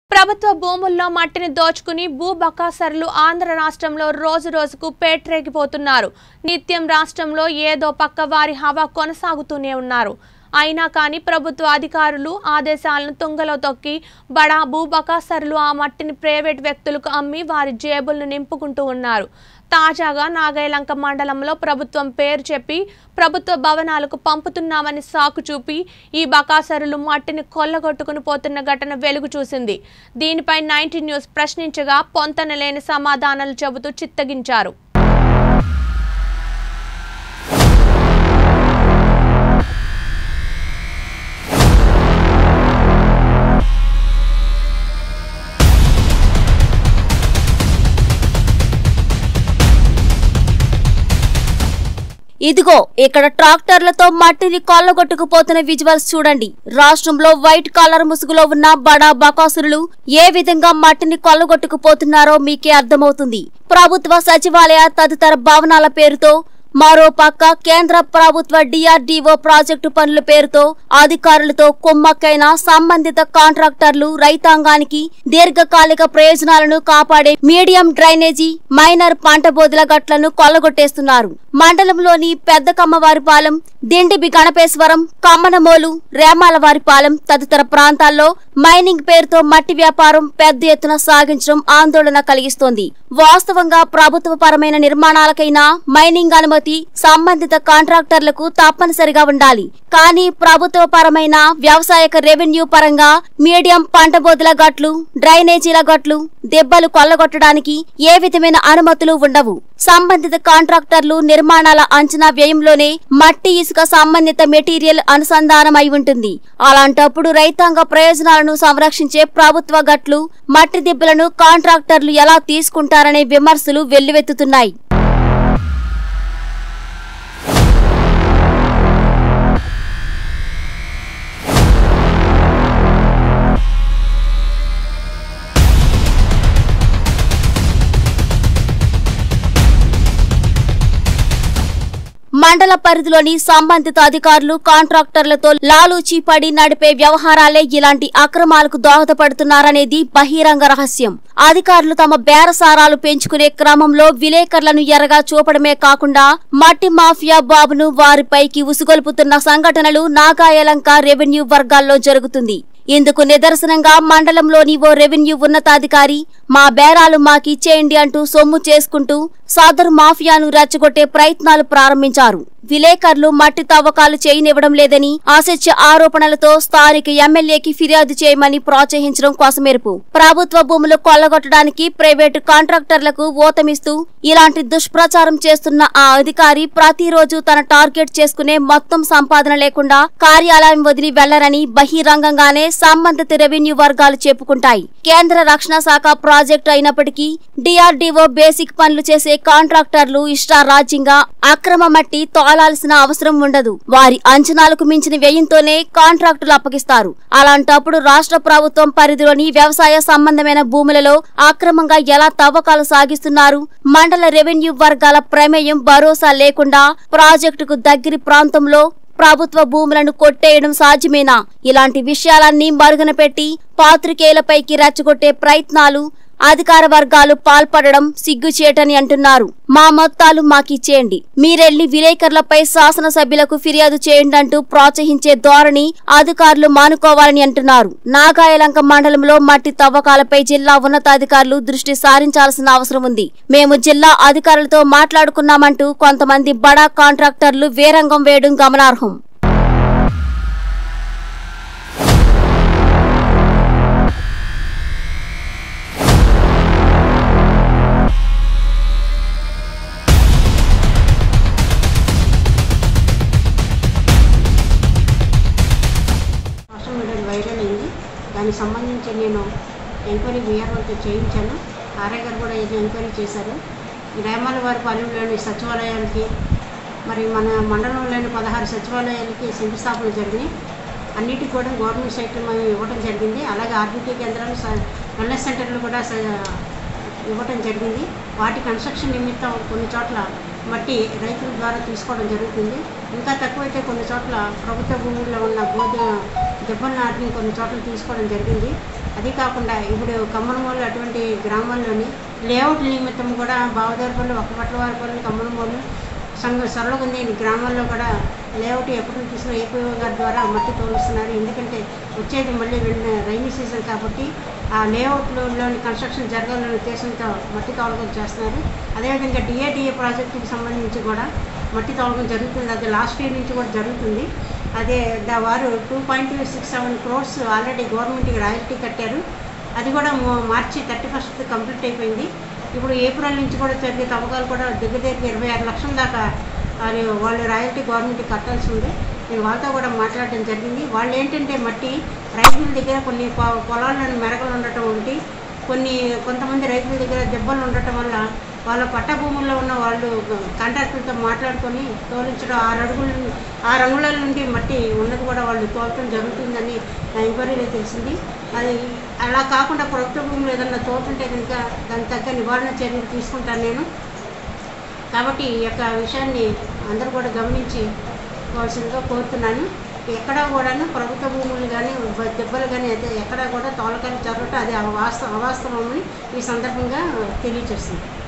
ప్రభుత్వ భూముల్లో మట్టిని దోచుకుని భూ బకాసరులు ఆంధ్ర రాష్ట్రంలో రోజు రోజుకు పేట్రేగిపోతున్నారు నిత్యం రాష్ట్రంలో ఏదో పక్క వారి హవా కొనసాగుతూనే ఉన్నారు అయినా కానీ ప్రభుత్వ అధికారులు ఆదేశాలను తుంగలో తొక్కి బడా భూ బకాసరులు ఆ మట్టిని ప్రైవేట్ వ్యక్తులకు అమ్మి వారి జేబులను నింపుకుంటూ ఉన్నారు తాజాగా నాగైలంక మండలంలో ప్రభుత్వం పేరు చెప్పి ప్రభుత్వ భవనాలకు పంపుతున్నామని సాకు చూపి ఈ బకాసరులు మట్టిని కొల్లగొట్టుకుని పోతున్న ఘటన వెలుగు చూసింది దీనిపై నైన్టీ న్యూస్ ప్రశ్నించగా పొంతన లేని సమాధానాలు చెబుతూ చిత్తగించారు ఇదిగో ఇక్కడ ట్రాక్టర్లతో మట్టిని కొల్లగొట్టుకుపోతున్న విజువల్స్ చూడండి రాష్ట్రంలో వైట్ కాలర్ ముసుగులో ఉన్న బడా బకాసురులు ఏ విధంగా మట్టిని కొల్లగొట్టుకుపోతున్నారో మీకే అర్థమవుతుంది ప్రభుత్వ సచివాలయ తదితర భవనాల పేరుతో మరో పక్క కేంద్ర ప్రభుత్వ డిఆర్డీఓ ప్రాజెక్టు పనుల పేరుతో అధికారులతో కుమ్మక్కైన సంబంధిత కాంట్రాక్టర్లు రైతాంగానికి దీర్ఘకాలిక ప్రయోజనాలను కాపాడే మీడియం డ్రైనేజీ మైనర్ పంట బోధుల గట్లను కొల్లగొట్టేస్తున్నారు మండలంలోని పెద్ద కమ్మవారిపాలెం దిండిబి గణపేశ్వరం కమ్మనమోలు రేమాలవారిపాలెం తదితర ప్రాంతాల్లో మైనింగ్ పేరుతో మట్టి వ్యాపారం పెద్ద ఎత్తున సాగించడం ఆందోళన కలిగిస్తోంది వాస్తవంగా ప్రభుత్వ పరమైన నిర్మాణాలకైనా మైనింగ్ అనుమతి సంబంధిత కాంట్రాక్టర్లకు తప్పనిసరిగా ఉండాలి కానీ ప్రభుత్వ పరమైన వ్యవసాయక రెవెన్యూ పరంగా మీడియం పంట బోధుల గట్లు డ్రైనేజీల గట్లు దెబ్బలు కొల్లగొట్టడానికి ఏ విధమైన అనుమతులు ఉండవు సంబంధిత కాంట్రాక్టర్లు నిర్మాణాల అంచనా వ్యయంలోనే మట్టి ఇసుక సంబంధిత మెటీరియల్ అనుసంధానం అయి ఉంటుంది అలాంటప్పుడు రైతాంగ ప్రయోజనాలను సంరక్షించే ప్రభుత్వ గట్లు మట్టి దిబ్బలను కాంట్రాక్టర్లు ఎలా తీసుకుంటారనే విమర్శలు వెల్లువెత్తుతున్నాయి మండల పరిధిలోని సంబంధిత అధికారులు కాంట్రాక్టర్లతో లాలూచీ పడి నడిపే వ్యవహారాలే ఇలాంటి అక్రమాలకు దోహదపడుతున్నారనేది బహిరంగ రహస్యం అధికారులు తమ బేరసారాలు పెంచుకునే క్రమంలో విలేకరులను ఎరగా చూపడమే కాకుండా మట్టి మాఫియా బాబును వారిపైకి ఉసుగొల్పుతున్న సంఘటనలు నాగాయలంక రెవెన్యూ వర్గాల్లో జరుగుతుంది ఇందుకు నిదర్శనంగా మండలంలోని ఓ రెవెన్యూ ఉన్నతాధికారి మా బేరాలు మాకిచ్చేయండి అంటూ సొమ్ము చేసుకుంటూ సదరు మాఫియాను రెచ్చగొట్టే ప్రయత్నాలు ప్రారంభించారు విలేకరులు మట్టి తవ్వకాలు చేయనివ్వడం లేదని అసత్య ఆరోపణలతో స్థానిక ఎమ్మెల్యేకి ఫిర్యాదు చేయమని ప్రోత్సహించడం కోసమేరుపు ప్రభుత్వ భూములు కొల్లగొట్టడానికి ప్రైవేటు కాంట్రాక్టర్లకు ఊతమిస్తూ ఇలాంటి దుష్ప్రచారం చేస్తున్న ఆ అధికారి ప్రతిరోజు తన టార్గెట్ చేసుకునే మొత్తం సంపాదన లేకుండా కార్యాలయం వదిలి వెళ్లరని బహిరంగంగానే సంబంధిత రెవెన్యూ వర్గాలు చెప్పుకుంటాయి కేంద్ర రక్షణ శాఖ ప్రాజెక్టు అయినప్పటికీ డిఆర్డీఓ బేసిక్ పనులు చేసే కాంట్రాక్టర్లు ఇష్టారాజ్యంగా అక్రమ మట్టి తోలాల్సిన అవసరం ఉండదు వారి అంచనాలకు మించిన వ్యయంతోనే కాంట్రాక్టులు అప్పగిస్తారు అలాంటప్పుడు రాష్ట్ర ప్రభుత్వం పరిధిలోని వ్యవసాయ సంబంధమైన భూములలో అక్రమంగా ఎలా తవ్వకాలు సాగిస్తున్నారు మండల రెవెన్యూ వర్గాల ప్రమేయం భరోసా లేకుండా ప్రాజెక్టుకు దగ్గరి ప్రాంతంలో ప్రభుత్వ భూములను కొట్టేయడం సాధ్యమేనా ఇలాంటి విషయాలన్నీ మరుగున పెట్టి పాత్రికేయులపైకి రెచ్చగొట్టే ప్రయత్నాలు అధికార వర్గాలు పాల్పడడం సిగ్గుచేటని అంటున్నారు మా మొత్తాలు మాకిచ్చేయండి మీరెళ్లి విలేకరులపై శాసనసభ్యులకు ఫిర్యాదు చేయండి అంటూ ప్రోత్సహించే ధోరణి అధికారులు మానుకోవాలని అంటున్నారు నాగాయలంక మండలంలో మట్టి తవ్వకాలపై జిల్లా ఉన్నతాధికారులు దృష్టి సారించాల్సిన అవసరం ఉంది మేము జిల్లా అధికారులతో మాట్లాడుకున్నామంటూ కొంతమంది బడా కాంట్రాక్టర్లు వేరంగం వేయడం గమనార్హం సోషల్ మీడియాలో వైరల్ అయింది దానికి సంబంధించి నేను ఎంక్వైరీ బీఆర్ఓతో చేయించాను ఆర్ఐ గారు కూడా ఇది ఎంక్వైరీ చేశారు గ్రామాల వారి పాలెంలోని సచివాలయాలకి మరి మన మండలంలోని పదహారు సచివాలయాలకి శంకుస్థాపన జరిగినాయి అన్నిటికి కూడా గవర్నమెంట్ సైట్ మనం ఇవ్వడం జరిగింది అలాగే ఆర్బీకే కేంద్రాలు స- వెల్నెస్ సెంటర్లు కూడా స- ఇవ్వటం జరిగింది వాటి కన్స్ట్రక్షన్ నిమిత్తం కొన్ని చోట్ల మట్టి రైతుల ద్వారా తీసుకోవడం జరుగుతుంది ఇంకా తక్కువైతే కొన్ని చోట్ల ప్రభుత్వ భూముల్లో ఉన్న బోధ దెబ్బల నాటిని కొన్ని చోట్ల తీసుకోవడం జరిగింది అది కాకుండా ఇప్పుడు కమ్మనమూలు అటువంటి గ్రామాల్లోని లేఅవుట్ నిమిత్తం కూడా బావదారిపల్లి ఒక్కపట్లవారిపల్లి కమ్మనమూలు సంఘ సరళగుంది ఈ గ్రామాల్లో కూడా లేఅవుట్ ఎప్పుడు చూసినా ఏపీ గారి ద్వారా మట్టి తోలుస్తున్నారు ఎందుకంటే వచ్చేది మళ్ళీ వెళ్ళిన రైనీ సీజన్ కాబట్టి ఆ లేఅవుట్లోని కన్స్ట్రక్షన్ జరగాలనే ఉద్దేశంతో మట్టి తోలకం చేస్తున్నారు అదేవిధంగా డిఏడిఏ ప్రాజెక్టుకి సంబంధించి కూడా మట్టి తోలకం జరుగుతుంది అది లాస్ట్ ఇయర్ నుంచి కూడా జరుగుతుంది అదే దా- వారు two point six seven crores already గవర్నమెంట్కి రాయల్టీ కట్టారు అది కూడా మో- మార్చి థర్టీ ఫస్ట్ కంప్లీట్ అయిపోయింది ఇప్పుడు ఏప్రిల్ నుంచి కూడా జరిగే తవ్వకాలు కూడా దగ్గర దగ్గర ఇరవై ఆరు లక్షల దాకా అది వాళ్ళు రాయల్టీ గవర్నమెంట్కి కట్టాల్సి ఉంది నేను వాళ్ళతో కూడా మాట్లాడడం జరిగింది వాళ్ళు ఏంటంటే మట్టి రైతుల దగ్గర కొన్ని పొ- పొలాలను మెరకలు ఉండటం ఒకటి కొన్ని కొంతమంది రైతుల దగ్గర దెబ్బలు ఉండటం వల్ల వాళ్ళ పట్ట భూముల్లో ఉన్న వాళ్ళు కాంట్రాక్టులతో మాట్లాడుకొని తోలించడం ఆరు అడుగుల ఆరు అంగుళాల నుండి మట్టి ఉన్నది కూడా వాళ్ళు తోలటం జరుగుతుందని నా ఎంక్వైరీలో తెలిసింది అది అలా కాకుండా ప్రభుత్వ భూములు ఏదన్నా తోలుతుంటే కనుక దానికి తగ్గ నివారణ చర్యలు తీసుకుంటాను నేను కాబట్టి ఈ యొక్క విషయాన్ని అందరూ కూడా గమనించి కావాల్సిందిగా కోరుతున్నాను ఎక్కడా కూడాను ప్రభుత్వ భూములు కానీ దెబ్బలు కానీ అయితే ఎక్కడా కూడా తోలకాలు జరగటం అది అవాస్త అవాస్తవమని ఈ సందర్భంగా తెలియజేస్తుంది